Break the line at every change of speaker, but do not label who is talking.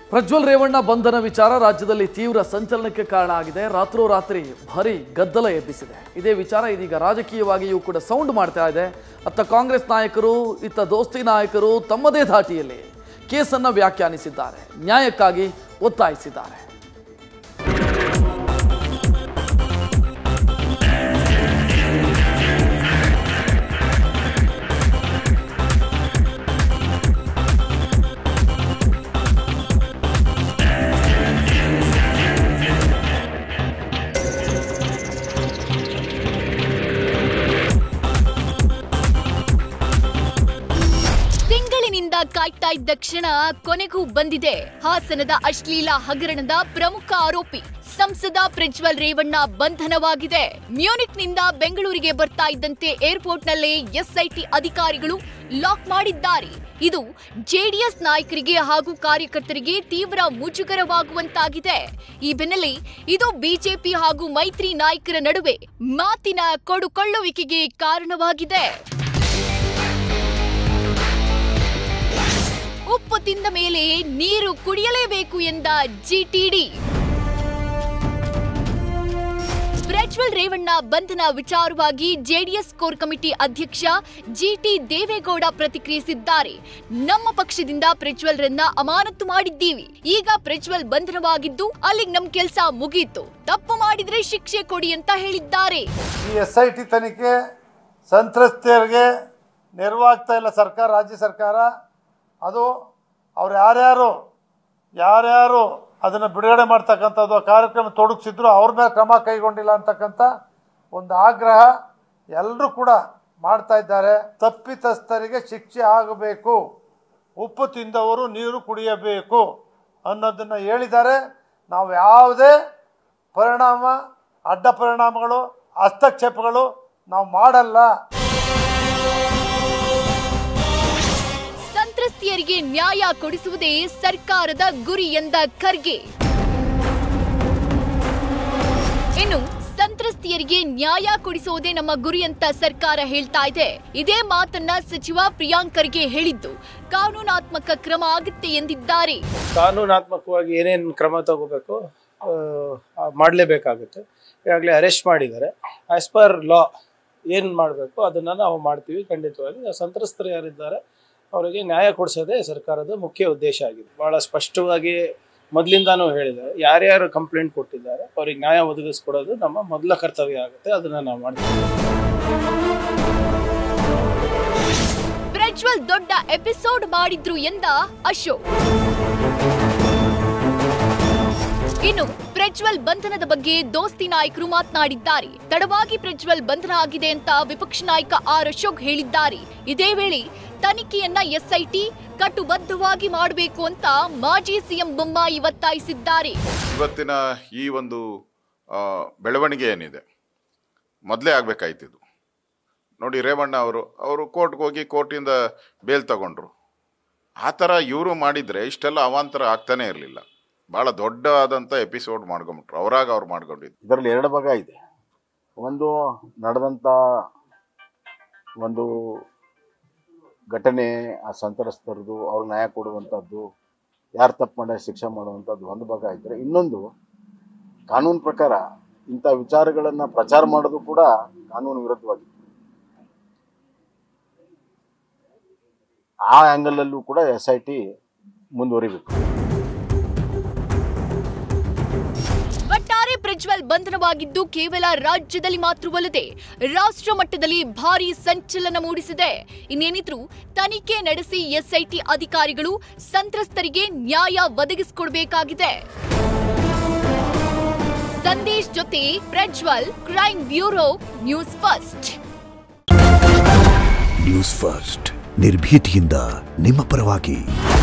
ಪ್ರಜ್ವಲ್ ರೇವಣ್ಣ ಬಂಧನ ವಿಚಾರ ರಾಜ್ಯದಲ್ಲಿ ತೀವ್ರ ಸಂಚಲನಕ್ಕೆ ಕಾರಣ ಆಗಿದೆ ರಾತ್ರೋರಾತ್ರಿ ಭಾರಿ ಗದ್ದಲ ಎಬ್ಬಿಸಿದೆ ಇದೇ ವಿಚಾರ ಇದೀಗ ರಾಜಕೀಯವಾಗಿಯೂ ಕೂಡ ಸೌಂಡ್ ಮಾಡ್ತಾ ಇದೆ ಅತ್ತ ಕಾಂಗ್ರೆಸ್ ನಾಯಕರು ಇತ್ತ ದೋಸ್ತಿ ನಾಯಕರು ತಮ್ಮದೇ ಧಾಟಿಯಲ್ಲಿ ಕೇಸನ್ನ ವ್ಯಾಖ್ಯಾನಿಸಿದ್ದಾರೆ ನ್ಯಾಯಕ್ಕಾಗಿ ಒತ್ತಾಯಿಸಿದ್ದಾರೆ
ತಿಂಗಳಿನಿಂದ ಕಾಯ್ತಾ ಇದ್ದ ಕ್ಷಣ ಕೊನೆಗೂ ಬಂದಿದೆ ಹಾಸನದ ಅಶ್ಲೀಲ ಹಗರಣದ ಪ್ರಮುಖ ಆರೋಪಿ ಸಂಸದ ಪ್ರಜ್ವಲ್ ರೇವಣ್ಣ ಬಂಧನವಾಗಿದೆ ಮ್ಯೂನಿಕ್ನಿಂದ ಬೆಂಗಳೂರಿಗೆ ಬರ್ತಾ ಇದ್ದಂತೆ ಏರ್ಪೋರ್ಟ್ನಲ್ಲೇ ಎಸ್ಐಟಿ ಅಧಿಕಾರಿಗಳು ಲಾಕ್ ಮಾಡಿದ್ದಾರೆ ಇದು ಜೆಡಿಎಸ್ ನಾಯಕರಿಗೆ ಹಾಗೂ ಕಾರ್ಯಕರ್ತರಿಗೆ ತೀವ್ರ ಮುಜುಗರವಾಗುವಂತಾಗಿದೆ ಈ ಬೆನ್ನಲ್ಲೇ ಇದು ಬಿಜೆಪಿ ಹಾಗೂ ಮೈತ್ರಿ ನಾಯಕರ ನಡುವೆ ಮಾತಿನ ಕೊಡುಕೊಳ್ಳುವಿಕೆಗೆ ಕಾರಣವಾಗಿದೆ ಉಪ್ಪು ತಿಂದ ಮೇಲೆ ನೀರು ಕುಡಿಯಲೇಬೇಕು ಎಂದ ಜಿಟಿಡಿ ಪ್ರಜ್ವಲ್ ರೇವಣ್ಣ ಬಂಧನ ವಿಚಾರವಾಗಿ ಜೆಡಿಎಸ್ ಕೋರ್ ಕಮಿಟಿ ಅಧ್ಯಕ್ಷ ಜಿಟಿ ದೇವೇಗೌಡ ಪ್ರತಿಕ್ರಿಯಿಸಿದ್ದಾರೆ ನಮ್ಮ ಪಕ್ಷದಿಂದ ಪ್ರಜ್ವಲ್ರನ್ನ ಅಮಾನತು ಮಾಡಿದ್ದೀವಿ ಈಗ ಪ್ರಜ್ವಲ್ ಬಂಧನವಾಗಿದ್ದು ಅಲ್ಲಿಗೆ ನಮ್ ಕೆಲಸ ಮುಗೀತು ತಪ್ಪು ಮಾಡಿದ್ರೆ ಶಿಕ್ಷೆ ಕೊಡಿ ಅಂತ ಹೇಳಿದ್ದಾರೆ
ಈ ಎಸ್ ಐ ಟಿ ತನಿಖೆ ಸಂತ್ರಸ್ತೆಯರಿಗೆ ನೆರವಾಗ್ತಾ ಇಲ್ಲ ಸರ್ಕಾರ ರಾಜ್ಯ ಸರ್ಕಾರ ಅದು ಅವ್ರು ಯಾರ್ಯಾರು ಯಾರ್ಯಾರು ಅದನ್ನು ಬಿಡುಗಡೆ ಮಾಡ್ತಕ್ಕಂಥದ್ದು ಆ ಕಾರ್ಯಕ್ರಮ ತೊಡಗಿಸಿದ್ರು ಅವ್ರ ಮೇಲೆ ಕ್ರಮ ಕೈಗೊಂಡಿಲ್ಲ ಅಂತಕ್ಕಂಥ ಒಂದು ಆಗ್ರಹ ಎಲ್ಲರೂ ಕೂಡ ಮಾಡ್ತಾ ಇದ್ದಾರೆ ತಪ್ಪಿತಸ್ಥರಿಗೆ ಶಿಕ್ಷೆ ಆಗಬೇಕು ಉಪ್ಪು ತಿಂದವರು ನೀರು ಕುಡಿಯಬೇಕು ಅನ್ನೋದನ್ನು ಹೇಳಿದ್ದಾರೆ ನಾವು ಯಾವುದೇ ಪರಿಣಾಮ ಅಡ್ಡ ಪರಿಣಾಮಗಳು ಹಸ್ತಕ್ಷೇಪಗಳು ನಾವು ಮಾಡಲ್ಲ
ಸಂತ್ರಸ್ತೆಯರಿಗೆ ನ್ಯಾಯ ಕೊಡಿಸುವುದೇ ಸರ್ಕಾರದ ಗುರಿ ಎಂದ ಖರ್ಗೆ ಇನ್ನು ಸಂತ್ರಸ್ತೆಯರಿಗೆ ನ್ಯಾಯ ಕೊಡಿಸುವುದೇ ನಮ್ಮ ಗುರಿ ಅಂತ ಸರ್ಕಾರ ಹೇಳ್ತಾ ಇದೆ ಇದೇ ಮಾತನ್ನ ಸಚಿವ ಪ್ರಿಯಾಂಕ್ ಖರ್ಗೆ ಹೇಳಿದ್ದು ಕಾನೂನಾತ್ಮಕ ಕ್ರಮ ಆಗುತ್ತೆ ಎಂದಿದ್ದಾರೆ
ಕಾನೂನಾತ್ಮಕವಾಗಿ ಏನೇನು ಕ್ರಮ ತಗೋಬೇಕು ಮಾಡಲೇಬೇಕಾಗುತ್ತೆ ಈಗಾಗಲೇ ಅರೆಸ್ಟ್ ಮಾಡಿದ್ದಾರೆ ಆಸ್ ಪರ್ ಲಾ ಏನು ಮಾಡಬೇಕು ಅದನ್ನು ನಾವು ಮಾಡ್ತೀವಿ ಖಂಡಿತವಾಗಿ ಆ ಸಂತ್ರಸ್ತರು ಯಾರಿದ್ದಾರೆ ಅವರಿಗೆ ನ್ಯಾಯ ಕೊಡಿಸೋದೇ ಸರ್ಕಾರದ ಮುಖ್ಯ ಉದ್ದೇಶ ಆಗಿದೆ ಭಾಳ ಸ್ಪಷ್ಟವಾಗಿ ಮೊದಲಿಂದಾನೂ ಹೇಳಿದ್ದಾರೆ ಯಾರ್ಯಾರು ಕಂಪ್ಲೇಂಟ್ ಕೊಟ್ಟಿದ್ದಾರೆ ಅವ್ರಿಗೆ ನ್ಯಾಯ ಒದಗಿಸ್ಕೊಡೋದು ನಮ್ಮ ಮೊದಲ ಕರ್ತವ್ಯ ಆಗುತ್ತೆ ಅದನ್ನು ನಾವು ಮಾಡ್ತೀವಿ
ಪ್ರಜ್ವಲ್ ದೊಡ್ಡ ಎಪಿಸೋಡ್ ಮಾಡಿದ್ರು ಎಂದ ಅಶೋಕ್ ಇನ್ನು ಪ್ರಜ್ವಲ್ ಬಂಧನದ ಬಗ್ಗೆ ದೋಸ್ತಿ ನಾಯಕರು ಮಾತನಾಡಿದ್ದಾರೆ ತಡವಾಗಿ ಪ್ರಜ್ವಲ್ ಬಂಧನ ಆಗಿದೆ ಅಂತ ವಿಪಕ್ಷ ನಾಯಕ ಆರ್ ಅಶೋಕ್ ಹೇಳಿದ್ದಾರೆ ಇದೇ ವೇಳೆ ತನಿಖೆಯನ್ನ ಎಸ್ಐಟಿ ಕಟ್ಟುಬದ್ಧವಾಗಿ ಮಾಡಬೇಕು ಅಂತ ಮಾಜಿ ಸಿಎಂ ಬೊಮ್ಮಾಯಿ ಒತ್ತಾಯಿಸಿದ್ದಾರೆ
ಇವತ್ತಿನ ಈ ಒಂದು ಆ, ಬೆಳವಣಿಗೆ ಏನಿದೆ ಮೊದಲೇ ಆಗಬೇಕಾಯ್ತಿದ್ದು ನೋಡಿ ರೇವಣ್ಣ ಅವರು ಅವರು ಕೋರ್ಟ್ಗೆ ಹೋಗಿ ಕೋರ್ಟಿಂದ ಬೇಲ್ ತಗೊಂಡ್ರು ಆ ಥರ ಇವರು ಮಾಡಿದರೆ ಇಷ್ಟೆಲ್ಲ ಅವಾಂತರ ಆಗ್ತಾನೆ ಇರಲಿಲ್ಲ ಭಾಳ ದೊಡ್ಡದಾದಂಥ ಎಪಿಸೋಡ್ ಮಾಡ್ಕೊಂಬಿಟ್ರು ಅವರಾಗ ಅವ್ರು ಮಾಡ್ಕೊಂಡಿದ್ದು
ಇದರಲ್ಲಿ ಎರಡು ಭಾಗ ಇದೆ ಒಂದು ನಡೆದಂಥ ಒಂದು ಘಟನೆ ಆ ಸಂತ್ರಸ್ತರದು ಅವ್ರಿಗೆ ನ್ಯಾಯ ಕೊಡುವಂಥದ್ದು ಯಾರು ತಪ್ಪು ಮಾಡಿ ಶಿಕ್ಷೆ ಮಾಡುವಂಥದ್ದು ಒಂದು ಭಾಗ ಇದ್ದರೆ ಇನ್ನೊಂದು ಕಾನೂನು ಪ್ರಕಾರ ಇಂಥ ವಿಚಾರಗಳನ್ನು ಪ್ರಚಾರ ಮಾಡೋದು ಕೂಡ ಕಾನೂನು ವಿರುದ್ಧವಾಗಿದೆ ಆ ಆ್ಯಂಗಲಲ್ಲೂ ಕೂಡ ಎಸ್ ಐ ಟಿ ಮುಂದುವರಿಬೇಕು
ಒಟ್ಟಾರೆ ಪ್ರಜ್ವಲ್ ಬಂಧನವಾಗಿದ್ದು ಕೇವಲ ರಾಜ್ಯದಲ್ಲಿ ಮಾತ್ರವಲ್ಲದೆ ರಾಷ್ಟ್ರ ಮಟ್ಟದಲ್ಲಿ ಭಾರಿ ಸಂಚಲನ ಮೂಡಿಸಿದೆ ಇನ್ನೇನಿದ್ರು ತನಿಖೆ ನಡೆಸಿ ಎಸ್ಐಟಿ ಅಧಿಕಾರಿಗಳು ಸಂತ್ರಸ್ತರಿಗೆ ನ್ಯಾಯ ಒದಗಿಸಿಕೊಡ್ಬೇಕಾಗಿದೆ ಸಂದೇಶ್ ಜೊತೆ Prajwal crime bureau news first
news first ನಿರ್ಭೀತಿಯಿಂದ ನಿಮ್ಮ ಪರವಾಗಿ